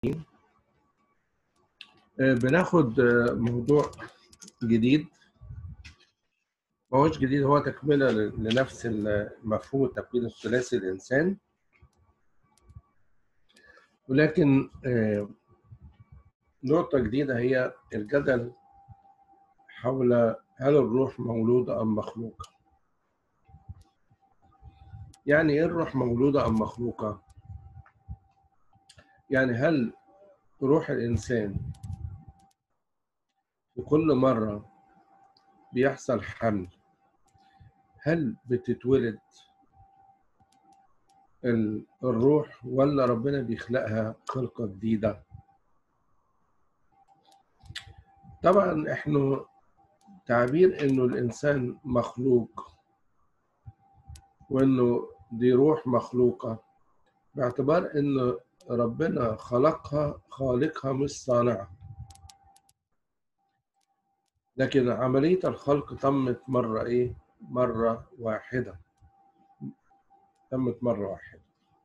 آه، بناخد آه، موضوع جديد ما هوش جديد هو تكملة ل- لنفس المفهوم التكوين الثلاثي للإنسان ولكن آه، نقطة جديدة هي الجدل حول هل الروح مولودة أم مخلوقة يعني إيه الروح مولودة أم مخلوقة يعني هل روح الإنسان في كل مرة بيحصل حمل هل بتتولد ال- الروح ولا ربنا بيخلقها خلقة جديدة طبعا احنا تعبير انه الانسان مخلوق وانه دي روح مخلوقة باعتبار ان ربنا خلقها خالقها مش صانعها لكن عملية الخلق تمت مرة ايه مرة واحدة تمت مرة واحدة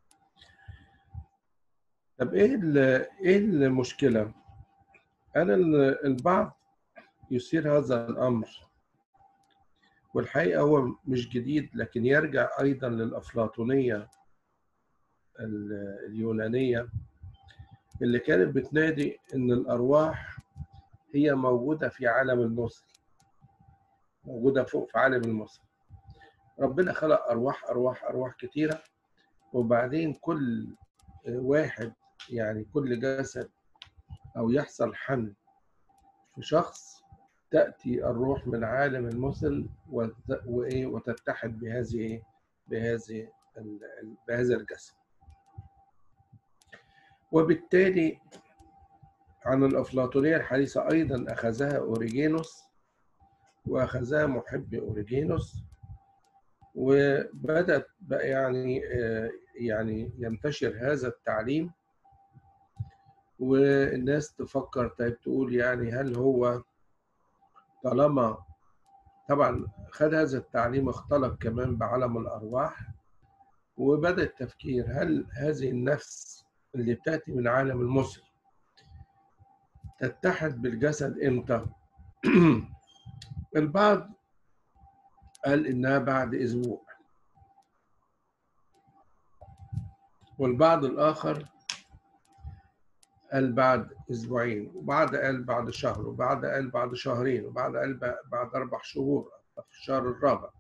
طب ايه ال- ايه المشكلة انا ال- البعض يثير هذا الامر والحقيقة هو مش جديد لكن يرجع ايضا للافلاطونية ال- اليونانية اللي كانت بتنادي ان الارواح هي موجودة في عالم المثل موجودة فوق في عالم المثل ربنا خلق ارواح ارواح ارواح كتيرة وبعدين كل واحد يعني كل جسد او يحصل حمل في شخص تأتي الروح من عالم المثل وت- وإيه وتتحد بهذه إيه؟ بهذه ال- ال- بهذا الجسد وبالتالي عن الأفلاطونية الحديثة أيضا أخذها أوريجينوس وأخذها محبي أوريجينوس وبدأت بقى يعني آه، يعني ينتشر هذا التعليم والناس تفكر طيب تقول يعني هل هو طالما طبعا خد هذا التعليم اختلط كمان بعالم الأرواح وبدأ التفكير هل هذه النفس اللي بتأتي من عالم المثل تتحد بالجسد إمتى؟ البعض قال إنها بعد أسبوع والبعض الآخر قال بعد أسبوعين وبعد قال بعد شهر وبعد قال بعد شهرين وبعد قال ب- بعد أربع شهور في الشهر الرابع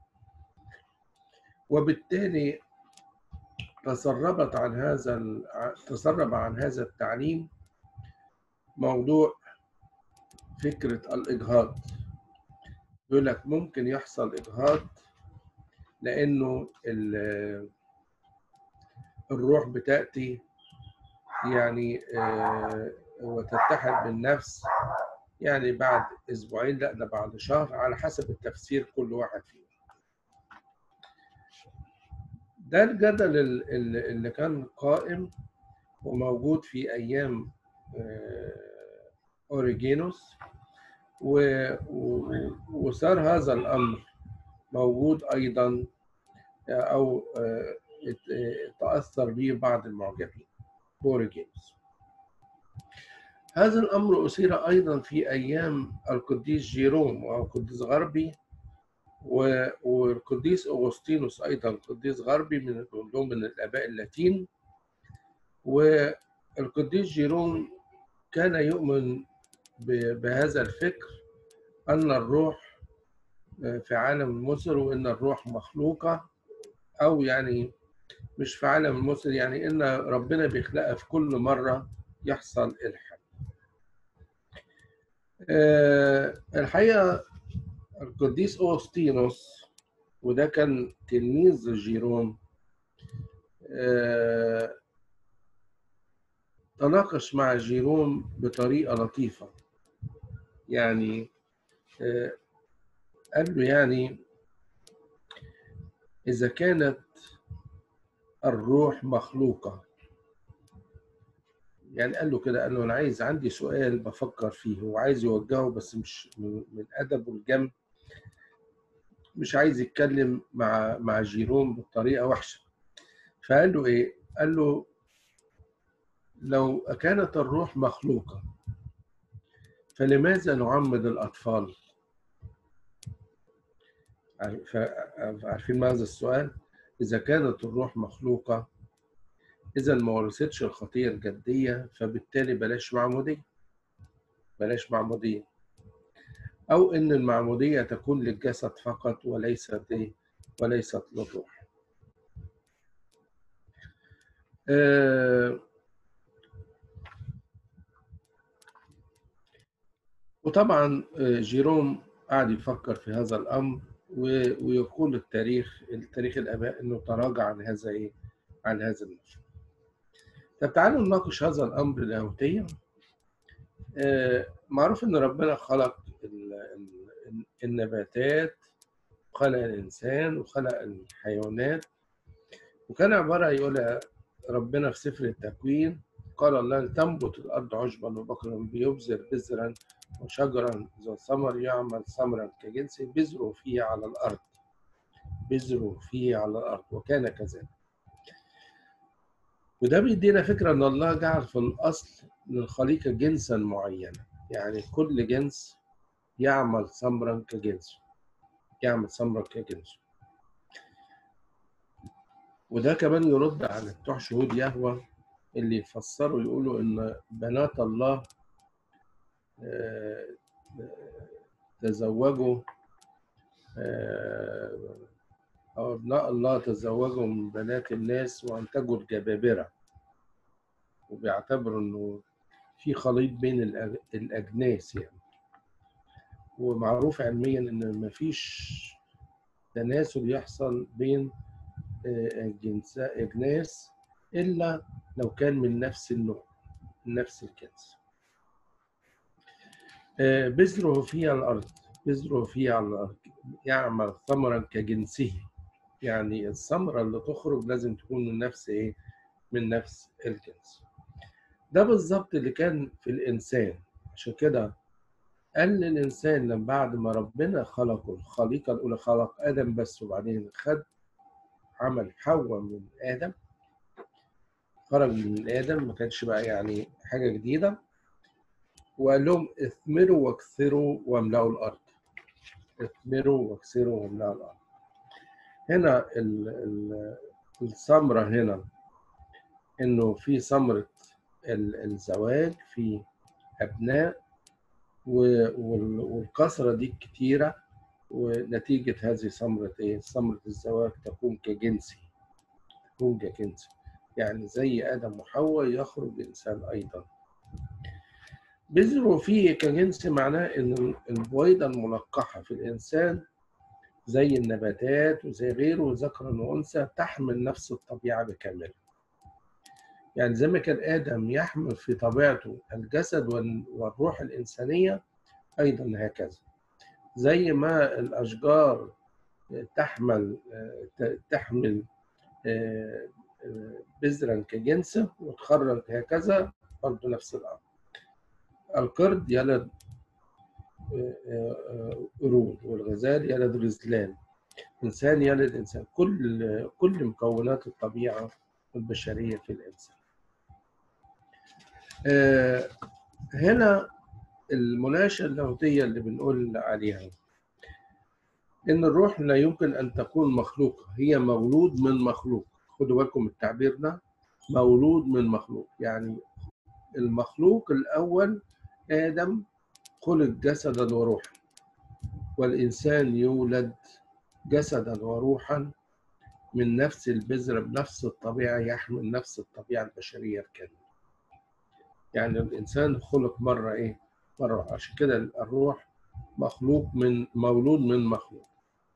وبالتالي تسربت عن هذا ال- تسرب عن هذا التعليم موضوع فكرة الإجهاض يقول لك ممكن يحصل إجهاض لأنه ال- الروح بتأتي يعني آه، وتتحد بالنفس يعني بعد أسبوعين لا ده بعد شهر على حسب التفسير كل واحد فيهم ده الجدل ال- ال- اللي كان قائم وموجود في أيام آه، أوريجينوس و- و- وصار هذا الأمر موجود أيضا أو آه، ات- آه، تأثر به بعض المعجبين بأوريجينوس هذا الأمر أثير أيضا في أيام القديس جيروم وهو قديس غربي و- والقديس أغسطينوس أيضا قديس غربي من كلهم من الآباء اللاتين والقديس جيروم كان يؤمن ب- بهذا الفكر أن الروح في عالم المثل وإن الروح مخلوقة أو يعني مش في عالم المثل يعني إن ربنا بيخلقها في كل مرة يحصل الحمل. آه، الحقيقة القديس أوغسطينوس وده كان تلميذ جيروم آه، تناقش مع جيروم بطريقة لطيفة يعني آه، قال له يعني إذا كانت الروح مخلوقة يعني قال له كده قال له أنا عايز عندي سؤال بفكر فيه هو عايز يوجهه بس مش من من أدبه الجم مش عايز يتكلم مع مع جيروم بطريقة وحشة فقال له إيه؟ قال له لو كانت الروح مخلوقة فلماذا نعمد الأطفال؟ عارفين ماذا السؤال؟ إذا كانت الروح مخلوقة إذا ما ورثتش الخطية الجدية فبالتالي بلاش معمودية بلاش معمودية أو إن المعمودية تكون للجسد فقط وليست إيه؟ وليست للروح. آه وطبعا جيروم قعد يفكر في هذا الأمر ويقول التاريخ التاريخ الآباء إنه تراجع عن هذا إيه؟ عن هذا المشروع. طب تعالوا نناقش هذا الأمر اللاهوتيا. آه معروف إن ربنا خلق النباتات وخلق الإنسان وخلق الحيوانات وكان عبارة يقول ربنا في سفر التكوين قال الله تنبت الأرض عشبا وبقرا بيبذر بذرا وشجرا ذو ثمر يعمل ثمرا كجنس بذره فيه على الأرض بذره فيه على الأرض وكان كذلك وده بيدينا فكرة أن الله جعل في الأصل للخليقة جنسا معينا يعني كل جنس يعمل ثمرا كجنسه يعمل ثمرا كجنسه وده كمان يرد على بتوع شهود يهوه اللي يفسروا يقولوا ان بنات الله تزوجوا او ابناء الله تزوجوا من بنات الناس وانتجوا الجبابره وبيعتبروا انه في خليط بين الاجناس يعني ومعروف علميا ان مفيش تناسل يحصل بين جنس اجناس الا لو كان من نفس النوع نفس الجنس بذره في الارض بذره في على الارض يعمل ثمرا كجنسه يعني الثمره اللي تخرج لازم تكون من نفس ايه من نفس الجنس ده بالظبط اللي كان في الانسان عشان كده قال للإنسان لما بعد ما ربنا خلقه الخليقة الأولى خلق آدم بس وبعدين خد عمل حواء من آدم خرج من آدم ما كانش بقى يعني حاجة جديدة وقال لهم اثمروا واكثروا واملأوا الأرض اثمروا واكثروا واملأوا الأرض هنا الثمرة هنا إنه في ثمرة الزواج في أبناء والكثرة دي كتيرة ونتيجة هذه ثمرة إيه؟ ثمرة الزواج تكون كجنسي تكون كجنسي يعني زي آدم وحواء يخرج إنسان أيضا بذره فيه كجنسي معناه إن البويضة الملقحة في الإنسان زي النباتات وزي غيره ذكرا وأنثى تحمل نفس الطبيعة بكاملها يعني زي ما كان آدم يحمل في طبيعته الجسد والروح الإنسانية أيضا هكذا زي ما الأشجار تحمل تحمل بذرا كجنسه وتخرج هكذا برضه نفس الأمر القرد يلد قرود والغزال يلد غزلان إنسان يلد إنسان كل كل مكونات الطبيعة البشرية في الإنسان هنا المناقشة اللاهوتية اللي بنقول عليها إن الروح لا يمكن أن تكون مخلوقة هي مولود من مخلوق خدوا بالكم التعبير ده مولود من مخلوق يعني المخلوق الأول آدم خلق جسدا وروحا والإنسان يولد جسدا وروحا من نفس البذرة بنفس الطبيعة يحمل نفس الطبيعة البشرية الكاملة يعني الإنسان خلق مرة إيه؟ مرة عشان كده الروح مخلوق من مولود من مخلوق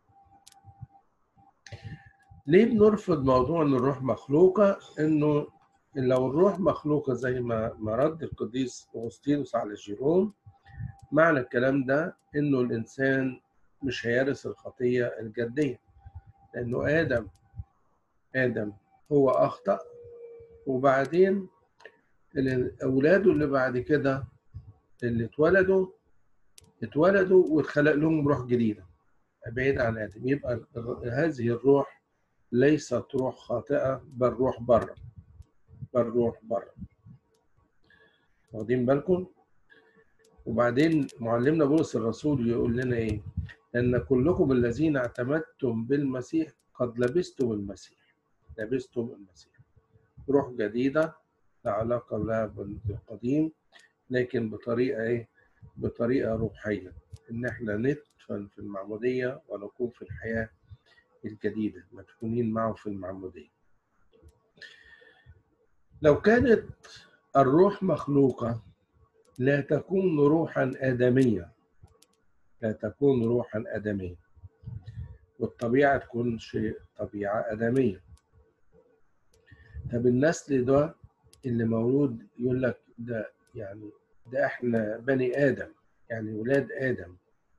ليه بنرفض موضوع ان الروح مخلوقه انه لو الروح مخلوقه زي ما ما رد القديس اغسطينوس على جيروم معنى الكلام ده انه الانسان مش هيرث الخطيه الجديه لانه ادم ادم هو اخطا وبعدين اولاده اللي بعد كده اللي اتولدوا اتولدوا واتخلق لهم روح جديده بعيد عن ادم يبقى هذه الروح ليست روح خاطئه بل روح بره بل روح بره واخدين بالكم وبعدين معلمنا بولس الرسول يقول لنا ايه ان كلكم الذين اعتمدتم بالمسيح قد لبستم المسيح لبستم المسيح روح جديده لا علاقه لها بالقديم لكن بطريقه ايه بطريقه روحيه ان احنا ندفن في المعموديه ونكون في الحياه الجديده مدفونين معه في المعموديه لو كانت الروح مخلوقه لا تكون روحا ادميه لا تكون روحا ادميه والطبيعه تكون شيء طبيعه ادميه طب النسل ده اللي مولود يقول لك ده يعني ده احنا بني ادم يعني ولاد ادم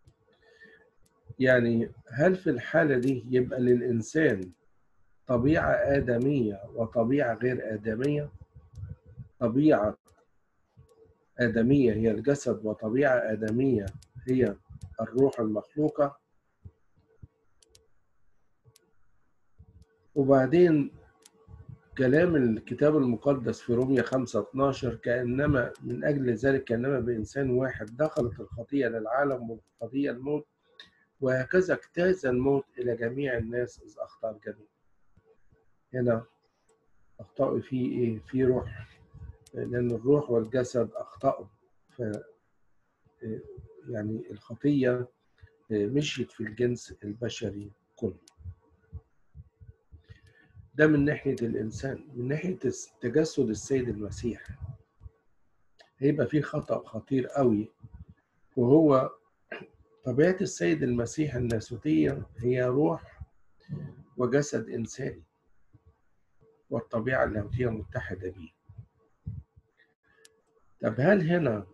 يعني هل في الحاله دي يبقى للانسان طبيعه ادميه وطبيعه غير ادميه طبيعه ادميه هي الجسد وطبيعه ادميه هي الروح المخلوقه وبعدين كلام الكتاب المقدس في رومية 5 12 كأنما من أجل ذلك كأنما بإنسان واحد دخلت الخطية للعالم والخطية الموت وهكذا اجتاز الموت إلى جميع الناس إذ أخطأ الجميع هنا أخطأوا في إيه؟ في روح لأن الروح والجسد أخطأوا ف يعني الخطية مشيت في الجنس البشري كله ده من ناحية الإنسان من ناحية تجسد السيد المسيح هيبقى فيه خطأ خطير قوي وهو طبيعة السيد المسيح الناسوتية هي روح وجسد إنساني والطبيعة اللاهوتية متحدة به طب هل هنا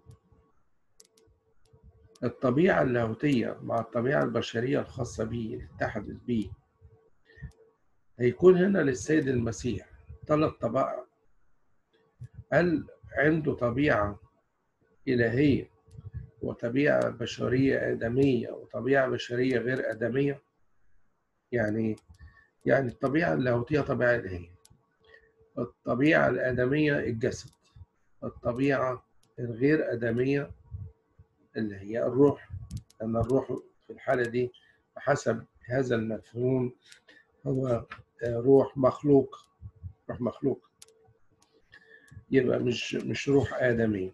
الطبيعة اللاهوتية مع الطبيعة البشرية الخاصة به اللي اتحدت به هيكون هنا للسيد المسيح ثلاث طبائع هل عنده طبيعة إلهية وطبيعة بشرية آدمية وطبيعة بشرية غير آدمية يعني يعني الطبيعة اللاهوتية طبيعة إلهية الطبيعة الآدمية الجسد الطبيعة الغير آدمية اللي هي الروح لأن الروح في الحالة دي حسب هذا المفهوم هو روح مخلوق روح مخلوق يبقى مش مش روح آدمية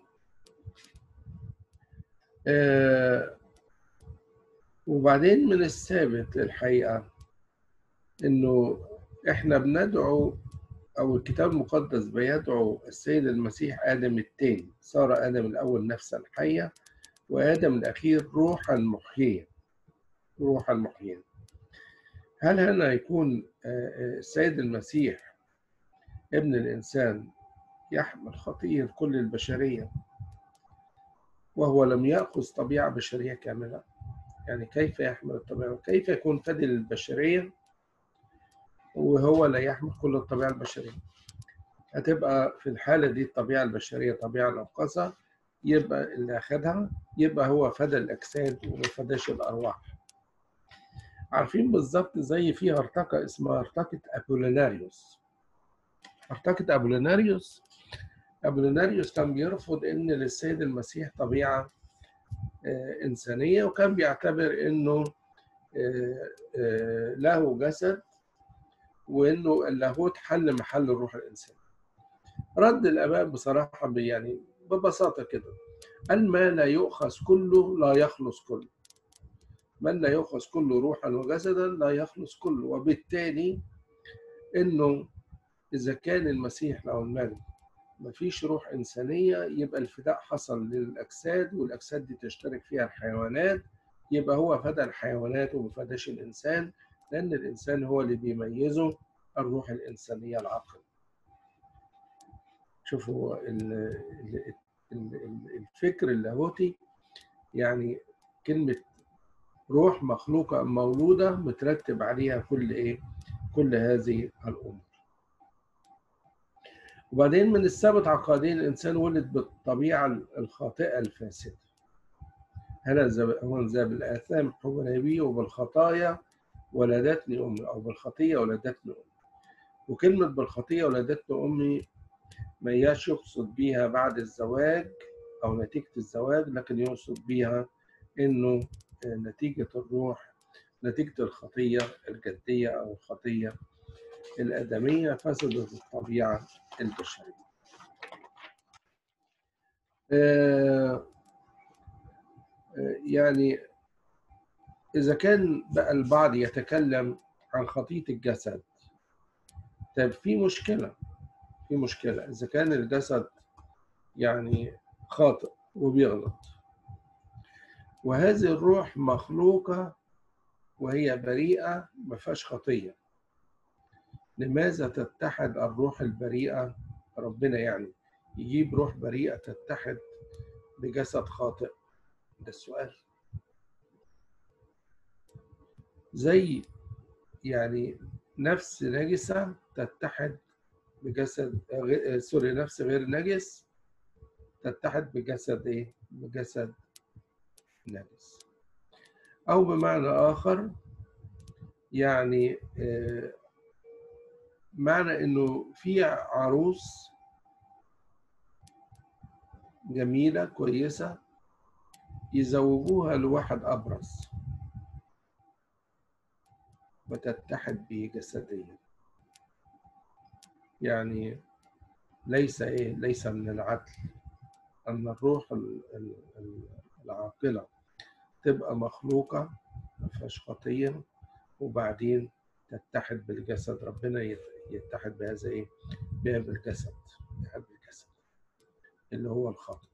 آه وبعدين من الثابت الحقيقة إنه إحنا بندعو أو الكتاب المقدس بيدعو السيد المسيح آدم الثاني صار آدم الأول نفسا حية وآدم الأخير روحا محييا روحا محييا هل هنا يكون السيد المسيح ابن الإنسان يحمل خطية كل البشرية وهو لم يأخذ طبيعة بشرية كاملة يعني كيف يحمل الطبيعة كيف يكون فدي للبشرية وهو لا يحمل كل الطبيعة البشرية هتبقى في الحالة دي الطبيعة البشرية طبيعة ناقصة يبقى اللي أخدها يبقى هو فدى الأجساد وما فداش الأرواح عارفين بالظبط زي في هرطقة اسمها هرطقة أبوليناريوس هرطقة أبوليناريوس أبوليناريوس كان بيرفض إن للسيد المسيح طبيعة إنسانية وكان بيعتبر إنه له جسد وإنه اللاهوت حل محل الروح الإنساني رد الآباء بصراحة يعني ببساطة كده قال ما لا يؤخذ كله لا يخلص كله من لا يؤخذ كله روحا وجسدا لا يخلص كله وبالتالي انه اذا كان المسيح له الملك مفيش روح انسانيه يبقى الفداء حصل للاجساد والاجساد دي تشترك فيها الحيوانات يبقى هو فدى الحيوانات وما فداش الانسان لان الانسان هو اللي بيميزه الروح الانسانيه العقل شوفوا الفكر اللاهوتي يعني كلمه روح مخلوقة مولودة مترتب عليها كل إيه؟ كل هذه الأمور. وبعدين من الثابت عقديا الإنسان ولد بالطبيعة الخاطئة الفاسدة. هنا هو ذا بالآثام حمل بي وبالخطايا ولدتني أمي أو بالخطية ولدتني أمي. وكلمة بالخطية ولدتني أمي ما هياش يقصد بيها بعد الزواج أو نتيجة الزواج لكن يقصد بيها إنه نتيجة الروح نتيجة الخطية الجدية أو الخطية الآدمية فسدت الطبيعة البشرية. آه يعني إذا كان بقى البعض يتكلم عن خطية الجسد طيب في مشكلة في مشكلة إذا كان الجسد يعني خاطئ وبيغلط وهذه الروح مخلوقة وهي بريئة ما فيهاش خطية لماذا تتحد الروح البريئة ربنا يعني يجيب روح بريئة تتحد بجسد خاطئ ده السؤال زي يعني نفس نجسة تتحد بجسد غ... سوري نفس غير نجس تتحد بجسد ايه؟ بجسد نجس أو بمعنى آخر يعني آه معنى إنه في عروس جميلة كويسة يزوجوها لواحد أبرص وتتحد به جسديا يعني ليس إيه ليس من العدل أن الروح العاقلة تبقى مخلوقة ما فيهاش خطية وبعدين تتحد بالجسد ربنا يتحد بهذا إيه بها بالجسد يتحد بالجسد اللي هو الخطأ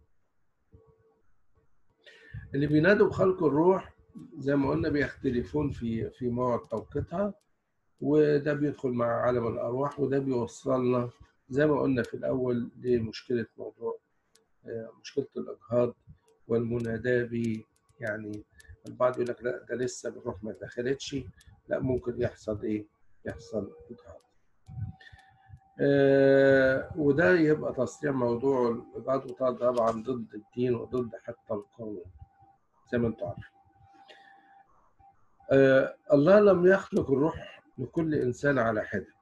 اللي بينادوا بخلق الروح زي ما قلنا بيختلفون في في موعد توقيتها وده بيدخل مع عالم الارواح وده بيوصلنا زي ما قلنا في الاول لمشكله موضوع مشكله الاجهاض والمناداه ب يعني البعض يقول لك لا ده لسه الروح ما دخلتش لا ممكن يحصل ايه؟ يحصل اجهاض. آه وده يبقى تصريح موضوع الاجهاض طبعا ضد الدين وضد حتى القانون زي ما انتم عارفين. آه الله لم يخلق الروح لكل انسان على حده.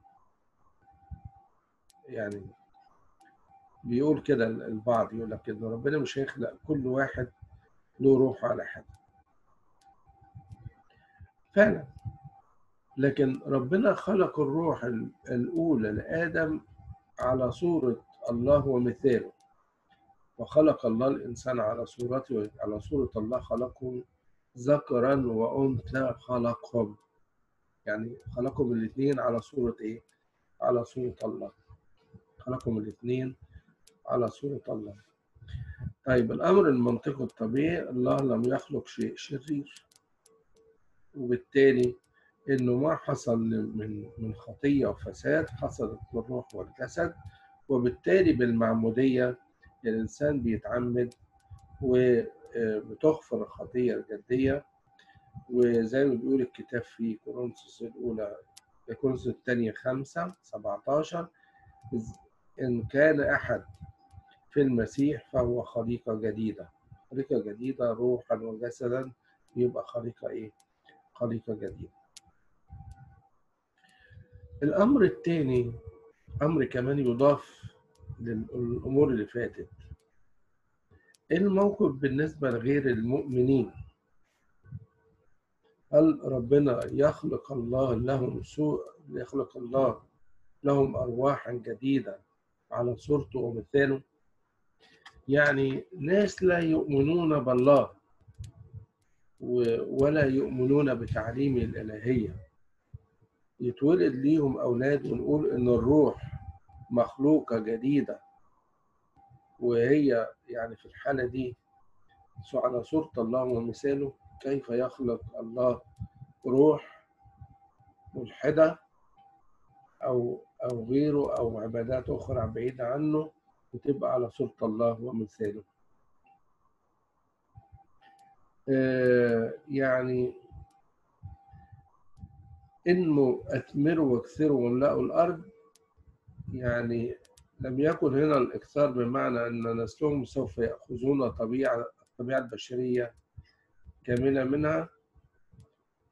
يعني بيقول كده البعض يقول لك ان ربنا مش هيخلق كل واحد له روح على حده. فعلا لكن ربنا خلق الروح الأولى لآدم على صورة الله ومثاله وخلق الله الإنسان على صورته على صورة الله خلقهم ذكرا وأنثى خلقهم يعني خلقهم الاثنين على صورة إيه؟ على صورة الله خلقهم الاثنين على صورة الله طيب الأمر المنطقي الطبيعي الله لم يخلق شيء شرير وبالتالي انه ما حصل من من خطيه وفساد حصلت بالروح والجسد وبالتالي بالمعموديه الانسان بيتعمد وبتغفر الخطيه الجديه وزي ما بيقول الكتاب في كورنثوس الاولى كورنثوس الثانيه 5 17 ان كان احد في المسيح فهو خليقه جديده خليقه جديده روحا وجسدا يبقى خليقه ايه؟ خليقة جديدة الأمر الثاني أمر كمان يضاف للأمور اللي فاتت الموقف بالنسبة لغير المؤمنين هل ربنا يخلق الله لهم سوء يخلق الله لهم أرواحا جديدة على صورته ومثاله يعني ناس لا يؤمنون بالله ولا يؤمنون بتعليم الإلهية يتولد ليهم أولاد ونقول إن الروح مخلوقة جديدة وهي يعني في الحالة دي على صورة الله ومثاله كيف يخلق الله روح ملحدة أو أو غيره أو عبادات أخرى بعيدة عنه وتبقى على صورة الله ومثاله يعني انموا اثمروا واكثروا واملأوا الارض يعني لم يكن هنا الاكثار بمعنى ان نسلهم سوف ياخذون طبيعه الطبيعه البشريه كامله منها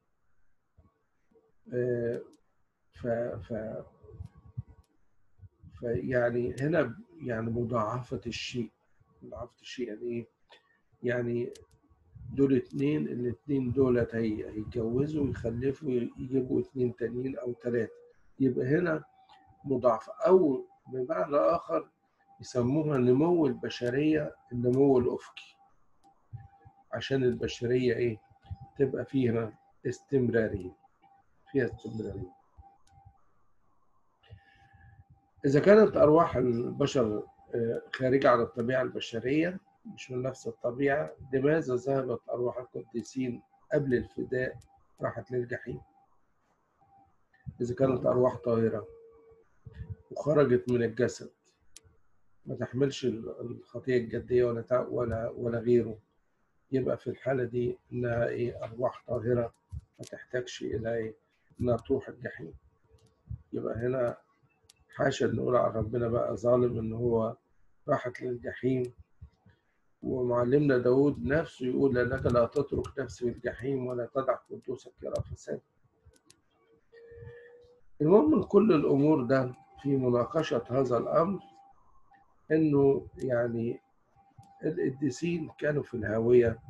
ف ف فيعني هنا يعني مضاعفة الشيء مضاعفة الشيء يعني ايه؟ يعني دول اتنين الاتنين دولت هي هيتجوزوا ويخلفوا يجيبوا اتنين تانيين او تلاتة يبقى هنا مضاعفة او بمعنى اخر يسموها نمو البشرية النمو الافقي عشان البشرية ايه تبقى فيها استمرارية فيها استمرارية إذا كانت أرواح البشر خارجة عن الطبيعة البشرية مش من نفس الطبيعة لماذا ذهبت أرواح القديسين قبل الفداء راحت للجحيم إذا كانت أرواح طاهرة وخرجت من الجسد ما تحملش الخطية الجدية ولا ولا ولا غيره يبقى في الحالة دي إنها إيه أرواح طاهرة ما تحتاجش إلى إيه إنها تروح الجحيم يبقى هنا حاشا نقول على ربنا بقى ظالم إن هو راحت للجحيم ومعلمنا داود نفسه يقول لأنك لا تترك نفسي في الجحيم ولا تدع قدوسك يرى فساد المهم من كل الأمور ده في مناقشة هذا الأمر إنه يعني القديسين كانوا في الهاوية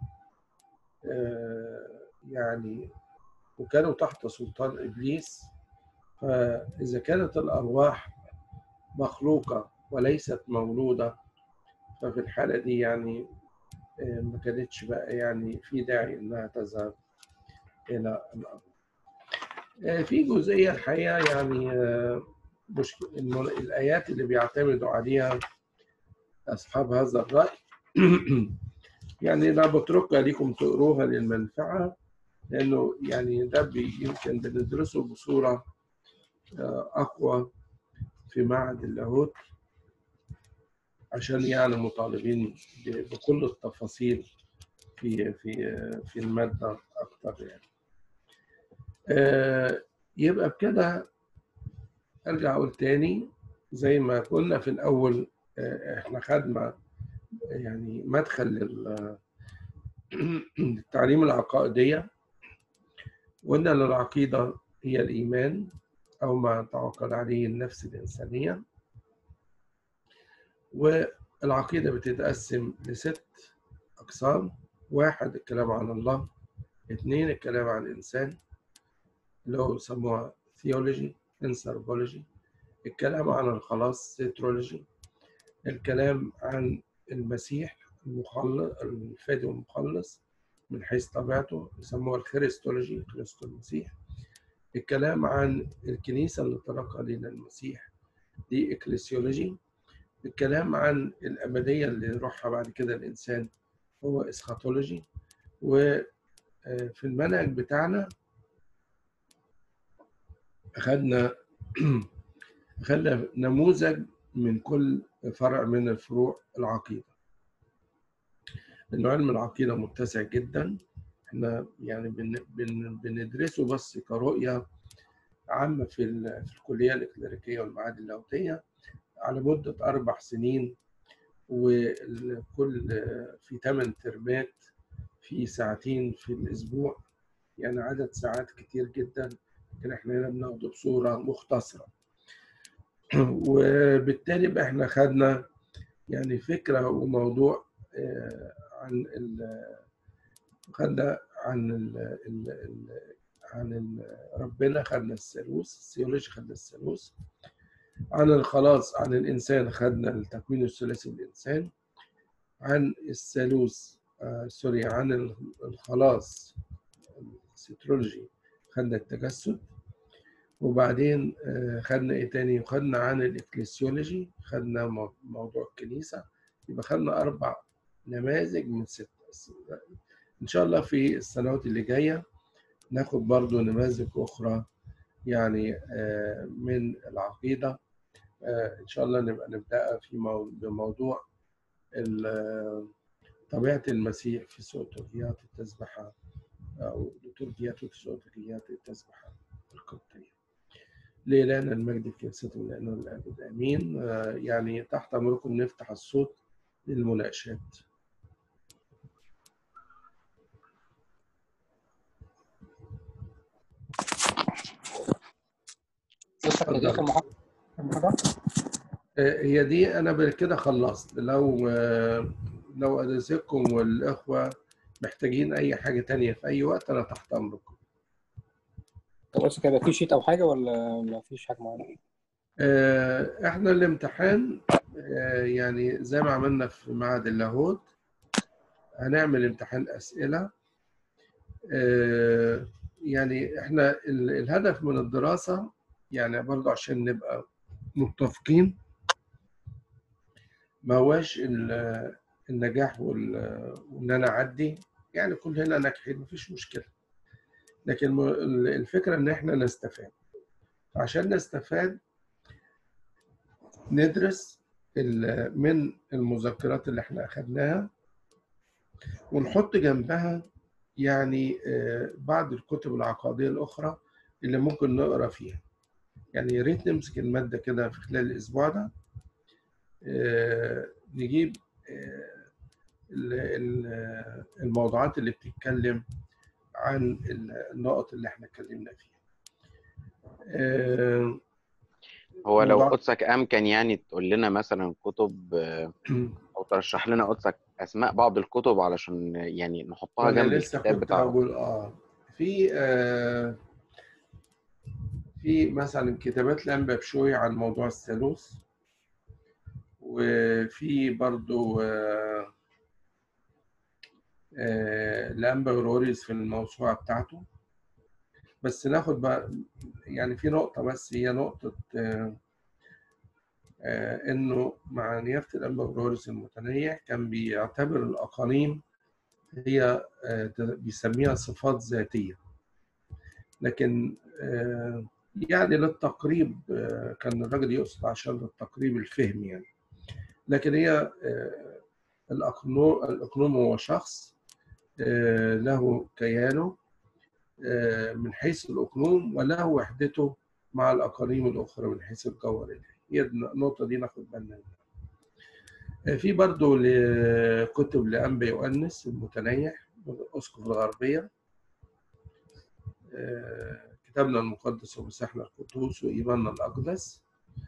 يعني وكانوا تحت سلطان إبليس فإذا كانت الأرواح مخلوقة وليست مولودة ففي الحالة دي يعني ما كانتش بقى يعني في داعي إنها تذهب إلى الأرض. في جزئية الحقيقة يعني مش الآيات اللي بيعتمدوا عليها أصحاب هذا الرأي يعني أنا بتركها لكم تقروها للمنفعة لأنه يعني ده يمكن بندرسه بصورة أقوى في معهد اللاهوت عشان يعني مطالبين بكل التفاصيل في في في المادة أكتر يعني. يبقى بكده أرجع أقول تاني زي ما قلنا في الأول احنا خدنا يعني مدخل للتعليم العقائدية وقلنا ان العقيدة هي الإيمان أو ما تعقد عليه النفس الإنسانية والعقيدة بتتقسم لست أقسام واحد الكلام عن الله اثنين الكلام عن الإنسان اللي هو يسموها ثيولوجي انثروبولوجي الكلام عن الخلاص سيترولوجي الكلام عن المسيح المخلص الفادي والمخلص من حيث طبيعته يسموها الخريستولوجي كريستو المسيح الكلام عن الكنيسة اللي تركها لنا المسيح دي اكليسيولوجي الكلام عن الأبدية اللي يروحها بعد كده الإنسان هو اسخاتولوجي وفي المنهج بتاعنا أخذنا أخذنا نموذج من كل فرع من الفروع العقيدة إنه علم العقيدة متسع جدا احنا يعني بن بن بندرسه بس كرؤية عامة في, في الكلية الإكليريكية والمعاهد اللاهوتية على مدة أربع سنين وكل في ثمان ترمات في ساعتين في الأسبوع يعني عدد ساعات كتير جدا لكن احنا هنا بناخده بصورة مختصرة وبالتالي بقى احنا خدنا يعني فكرة وموضوع عن ال خدنا عن ال ال ال عن ال ربنا خدنا الثالوث الثيولوجي خدنا الثالوث عن الخلاص عن الإنسان خدنا التكوين الثلاثي للإنسان عن الثالوث آه سوري عن الخلاص السترولوجي خدنا التجسد وبعدين خدنا ايه تاني وخدنا عن الاكليسيولوجي خدنا موضوع الكنيسة يبقى خدنا أربع نماذج من ستة إن شاء الله في السنوات اللي جاية ناخد برضو نماذج أخرى يعني من العقيدة إن شاء الله نبقى نبدأ في بموضوع طبيعة المسيح في سؤتوليات التسبحة أو لترجيات سؤتوليات التسبحة القبطية لإلهنا المجد في كنيسته ولأنه الأبد آمين يعني تحت أمركم نفتح الصوت للمناقشات لسه كده المحاضرة آه، هي دي انا كده خلصت لو آه، لو ادرسكم والاخوه محتاجين اي حاجه تانية في اي وقت انا تحت امركم طب بس كده في شيت او حاجه ولا ما فيش حاجه معينه آه، احنا الامتحان آه، يعني زي ما عملنا في معهد اللاهوت هنعمل امتحان اسئله آه، يعني احنا ال- الهدف من الدراسه يعني برضه عشان نبقى متفقين ما هواش ال- النجاح وال- وان انا اعدي يعني كلنا ناجحين مفيش مشكله لكن م- ال- الفكره ان احنا نستفاد عشان نستفاد ندرس ال- من المذكرات اللي احنا اخدناها ونحط جنبها يعني آه، بعض الكتب العقاديه الاخرى اللي ممكن نقرا فيها يعني يا ريت نمسك الماده كده في خلال الاسبوع ده آه، نجيب آه، ال- ال- الموضوعات اللي بتتكلم عن النقط اللي احنا اتكلمنا فيها آه، هو لو موضوع- قدسك امكن يعني تقول لنا مثلا كتب آه، او ترشح لنا قدسك اسماء بعض الكتب علشان يعني نحطها انا جنب لسه الكتاب كنت بتاعه هقول اه في آه في مثلا كتابات لانبا بشوي عن موضوع الثالوث وفي برضو آه آه لانبا غروريس في الموسوعة بتاعته بس ناخد بقى يعني في نقطة بس هي نقطة آه آه إنه مع نيافة الأنبا غروريس المتنيع كان بيعتبر الأقانيم هي آه بيسميها صفات ذاتية لكن آه يعني للتقريب آه كان الراجل يقصد عشان للتقريب الفهم يعني لكن هي آه الأقنوم الأقنوم هو شخص آه له كيانه آه من حيث الأقنوم وله وحدته مع الأقاليم الأخرى من حيث الجوهر الإلهي هي النقطة دي ناخد بالنا منها آه في برضه كتب لأنبا يؤنس المتنيح أسقف الغربية آه كتابنا المقدس ومسيحنا القدوس وإيماننا الأقدس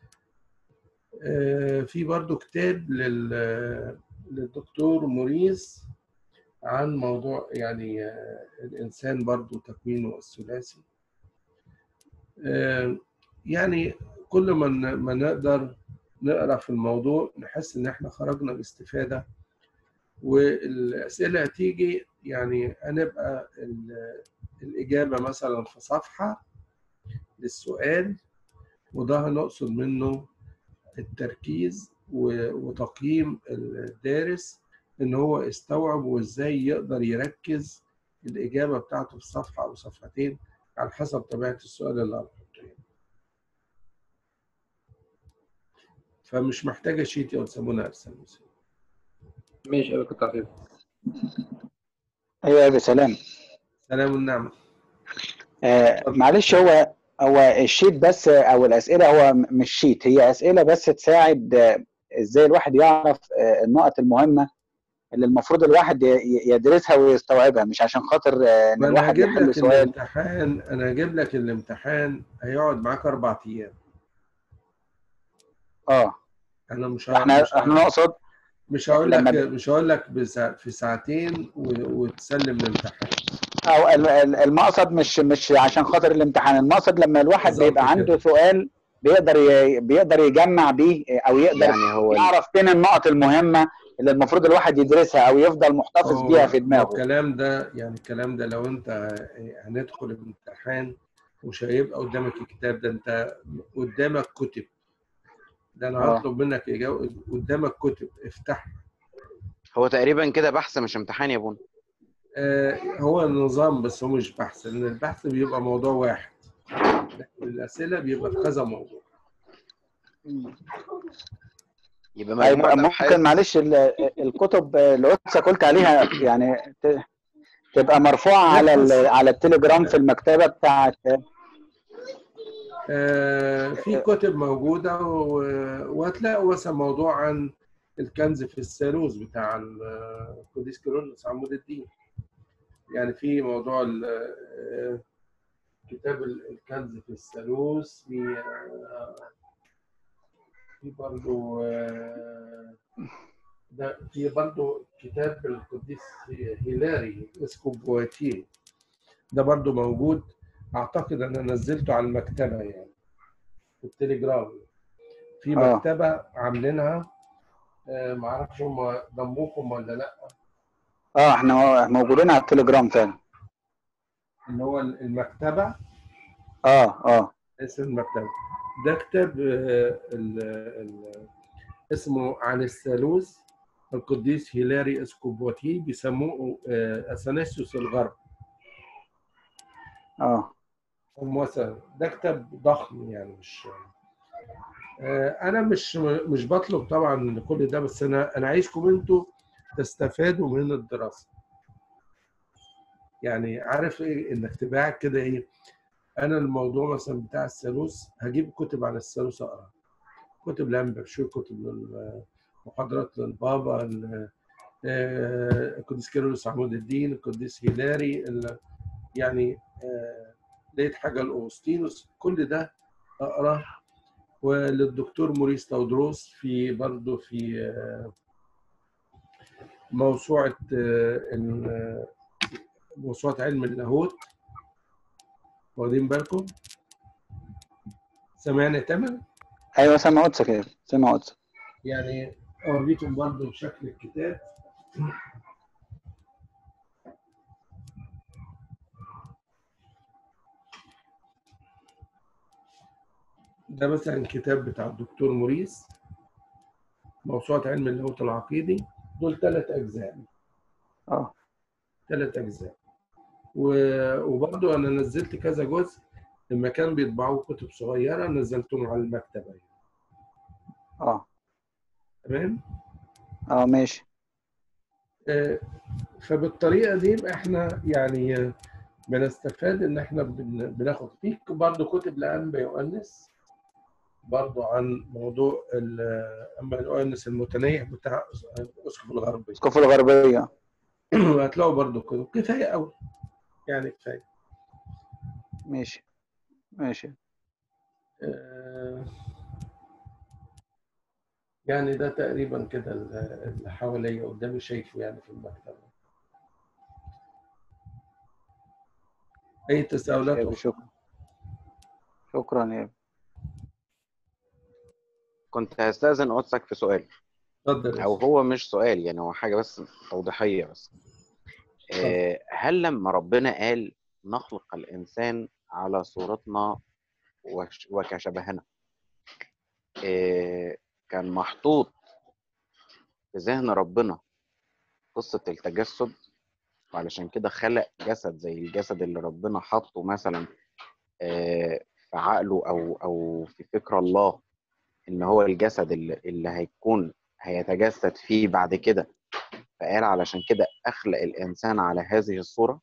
في برضو كتاب للدكتور موريس عن موضوع يعني الإنسان برضو تكوينه الثلاثي يعني كل ما ما نقدر نقرا في الموضوع نحس ان احنا خرجنا باستفاده والاسئله هتيجي يعني هنبقى الاجابه مثلا في صفحه للسؤال وده هنقصد منه التركيز وتقييم الدارس ان هو استوعب وازاي يقدر يركز الاجابه بتاعته في صفحه او صفحتين على حسب طبيعه السؤال اللي هنحطه يعني. فمش محتاجه شيت يا سمونا ارسل ماشي أنا كنت عارف ايوه يا سلام سلام والنعمه آه معلش هو هو الشيت بس او الاسئله هو مش شيت هي اسئله بس تساعد آه ازاي الواحد يعرف آه النقط المهمه اللي المفروض الواحد يدرسها ويستوعبها مش عشان خاطر آه ان الواحد يحل سؤال الامتحان انا هجيب لك الامتحان هيقعد معاك اربع ايام اه انا مش احنا مش احنا نقصد مش هقول لك لما ب- مش هقول لك بسا... في ساعتين و... وتسلم الامتحان او ال- ال- المقصد مش مش عشان خاطر الامتحان المقصد لما الواحد بالظبط بيبقى كده. عنده سؤال بيقدر ي... بيقدر يجمع بيه او يقدر يعني هو يعرف فين النقط المهمه اللي المفروض الواحد يدرسها او يفضل محتفظ هو- بيها في هو دماغه الكلام ده يعني الكلام ده لو انت هندخل الامتحان مش هيبقى قدامك الكتاب ده انت قدامك كتب ده انا آه. هطلب منك إجابة قدامك كتب افتح هو تقريبا كده بحث مش امتحان يا بون آه هو النظام بس هو مش بحث لان البحث بيبقى موضوع واحد لكن الاسئله بيبقى في كذا موضوع يبقى مجموعة هيبقى أبحاث ممكن معلش ال- الكتب اللي قدسك قلت عليها يعني ت- تبقى مرفوعه على ال- على التليجرام في المكتبه بتاعت آه، في كتب موجودة و- وهتلاقوا مثلا موضوع عن الكنز في الثالوث بتاع القديس كيرلس عمود الدين يعني في موضوع ال- آه، كتاب ال- الكنز في الثالوث في آه، في برضو آه، ده في برضو كتاب القديس هيلاري اسمه بواتيه ده برضو موجود اعتقد انا نزلته على المكتبه يعني في التليجرام في آه. مكتبه عاملينها آه، معرفش هم ضموكم ولا لا اه احنا موجودين على التليجرام فعلا اللي هو المكتبه اه اه اسم المكتبه ده كتاب آه، ال- ال- اسمه عن الثالوث القديس هيلاري اسكوبوتي بيسموه آه، اثناسيوس الغرب اه مثلا ده كتاب ضخم يعني مش آه، انا مش مش بطلب طبعا كل ده بس انا انا عايزكم انتوا تستفادوا من الدراسه يعني عارف ايه انك تبقى قاعد كده ايه انا الموضوع مثلا بتاع الثالوث هجيب كتب عن الثالوث اقرا كتب لامبرشو كتب لل- محاضرات للبابا ال- آه، القديس كيرلس عمود الدين القديس هيلاري ال- يعني آه، لقيت حاجه لاوغسطينوس كل ده اقرا وللدكتور موريس تودروس في برضه في آه، موسوعه آه، ال- موسوعه علم اللاهوت واخدين بالكم سامعني يا تامر ايوه سامع قدسك يا سامع قدسك يعني اوريكم برضه شكل الكتاب ده مثلا الكتاب بتاع الدكتور موريس موسوعة علم اللاهوت العقيدي دول ثلاث أجزاء اه ثلاث أجزاء و- وبرضه أنا نزلت كذا جزء لما كان بيطبعوا كتب صغيرة نزلتهم على المكتبة اه تمام؟ اه ماشي آه، فبالطريقه دي يبقى احنا يعني آه، بنستفاد ان احنا بن- بناخد في برضه كتب لانبا يؤنس برضه عن موضوع ال- انبا يؤنس المتنيح بتاع اسقف الغربي اسقف الغربيه هتلاقوا برضه كتب كفايه قوي يعني كفايه ماشي ماشي آه، يعني ده تقريبا كده ال- اللي حواليا قدامي شايفه يعني في المكتبه اي تساؤلات يا أخرى؟ شكرا شكرا يا كنت هستأذن قدسك في سؤال اتفضل يا او أستاذ. هو مش سؤال يعني هو حاجه بس توضيحيه بس آه، هل لما ربنا قال نخلق الانسان على صورتنا وش- وكشبهنا آه، كان محطوط في ذهن ربنا قصه التجسد وعلشان كده خلق جسد زي الجسد اللي ربنا حطه مثلا آه، في عقله او او في فكر الله ان هو الجسد اللي, اللي هيكون هيتجسد فيه بعد كده فقال علشان كده اخلق الانسان على هذه الصوره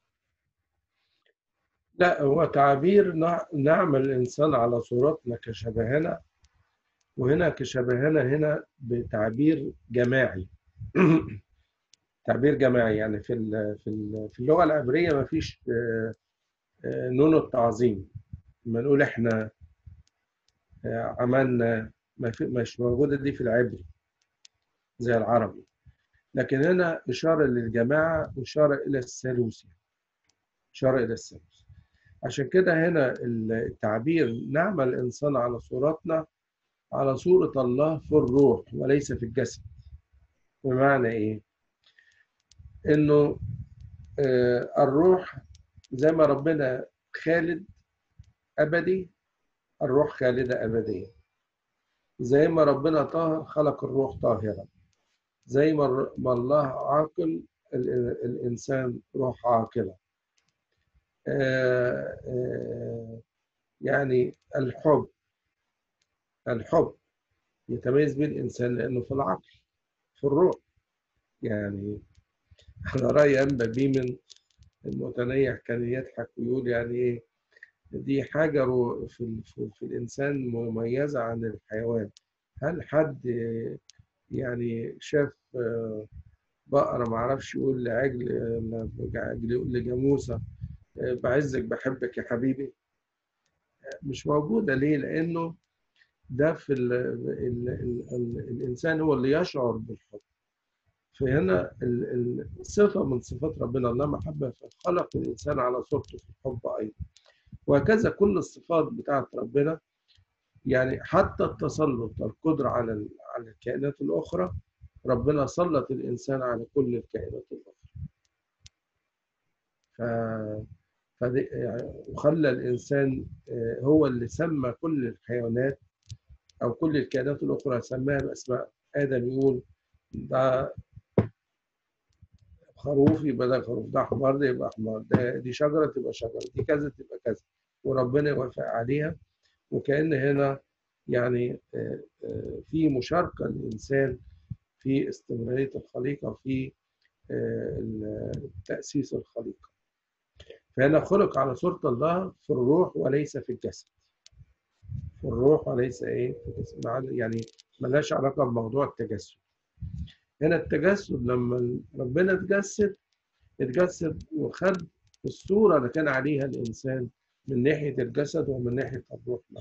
لا هو تعبير نع- نعمل الإنسان على صورتنا كشبهنا وهنا كشبهنا هنا بتعبير جماعي تعبير جماعي يعني في ال- في ال- في اللغة العبرية ما فيش آه، آه، نون التعظيم لما نقول احنا آه، عملنا ما في مش موجودة دي في العبري زي العربي لكن هنا إشارة للجماعة إشارة إلى الثالوث إشارة إلى الثالوث عشان كده هنا التعبير نعمل الإنسان على صورتنا على صورة الله في الروح وليس في الجسد بمعنى إيه؟ إنه آه، الروح زي ما ربنا خالد أبدي الروح خالدة أبدية زي ما ربنا طاهر خلق الروح طاهرة زي ما الر- ما الله عاقل ال- الإنسان روح عاقلة آه، آه، يعني الحب الحب يتميز به الإنسان لأنه في العقل في الروح يعني على رأي أنبا بيمن المتنيح كان يضحك ويقول يعني إيه دي حاجة رو- في, ال- في, في الإنسان مميزة عن الحيوان هل حد يعني شاف آه، بقرة معرفش يقول لعجل آه، عجل يقول لجاموسة آه، بعزك بحبك يا حبيبي مش موجودة ليه؟ لأنه ده في ال ال ال ال الانسان هو اللي يشعر بالحب فهنا ال- ال- صفه من صفات ربنا الله محبه فخلق الانسان على صورته في الحب ايضا وهكذا كل الصفات بتاعت ربنا يعني حتى التسلط القدره على ال- على الكائنات الاخرى ربنا سلط الانسان على كل الكائنات الاخرى ف فدي يعني وخلى الانسان آه، هو اللي سمى كل الحيوانات او كل الكائنات الاخرى سماها باسماء ادم يقول ده خروف يبقى ده خروف ده حمار ده يبقى حمار ده دي شجره تبقى شجره دي كذا تبقى كذا وربنا يوافق عليها وكأن هنا يعني آه، آه، في مشاركه للانسان في استمراريه الخليقه في آه، ال- تاسيس الخليقه فهنا خلق على صورة الله في الروح وليس في الجسد في الروح وليس ايه في الجسد مع- يعني ملهاش علاقة بموضوع التجسد هنا التجسد لما ربنا اتجسد اتجسد وخد الصورة اللي كان عليها الإنسان من ناحية الجسد ومن ناحية الروح معه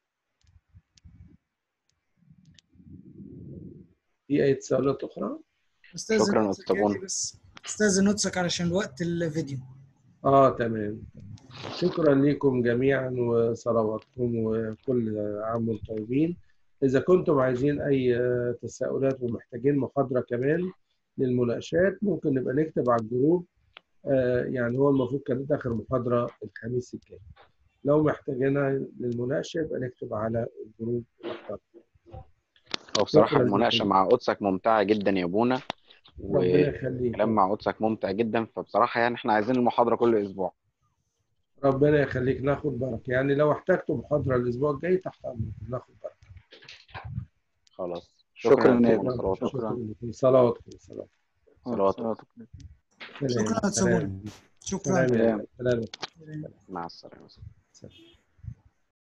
في أي تساؤلات أخرى؟ استاذ شكراً نوتسك أستاذ بونو. يعني بس استاذ نوتسك علشان وقت الفيديو آه تمام شكرا لكم جميعا وصلواتكم وكل عام وانتم طيبين إذا كنتم عايزين أي آه، تساؤلات ومحتاجين محاضرة كمان للمناقشات ممكن نبقى نكتب على الجروب آه، يعني هو المفروض كانت آخر محاضرة الخميس الجاي لو محتاجينها للمناقشة يبقى نكتب على الجروب المحترم هو بصراحة شكراً المناقشة لكم. مع قدسك ممتعة جدا يا بونا ربنا والكلام يخليك مع قدسك ممتع جدا فبصراحة يعني احنا عايزين المحاضرة كل أسبوع ربنا يخليك ناخد بركة يعني لو احتجتوا محاضرة الأسبوع الجاي تحت أمركم ناخد بركة خلاص شكراً يا يا بونا. بونا. صلوات شكراً. لكم صلواتكم صلوات صلوات سلام شكراً يا سلام شكرا سلام يا- سلام مع السلامة سلام